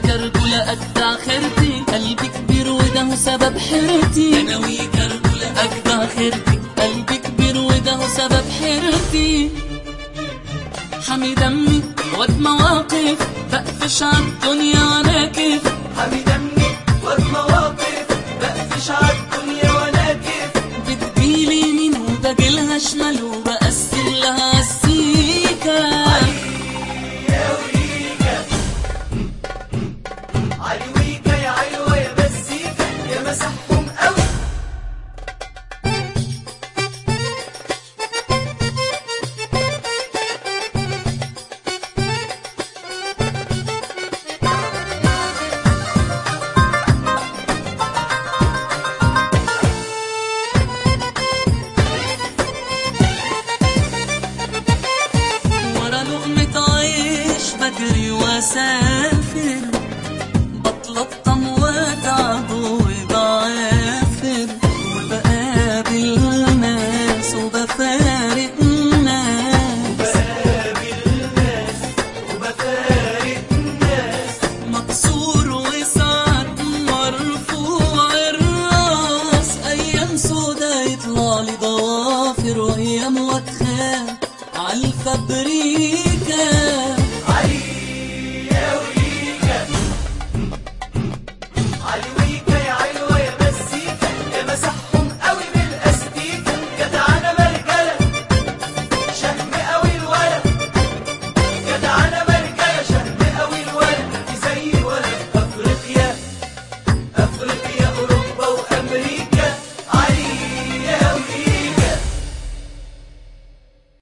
كركولة أجدع خيرتي قلبي كبير وده هو سبب حيرتي أنا وكركولة أجدع خيرتي قلبي كبير وده هو سبب حيرتي حمي دمي واد مواقف بقفش عالدنيا وانا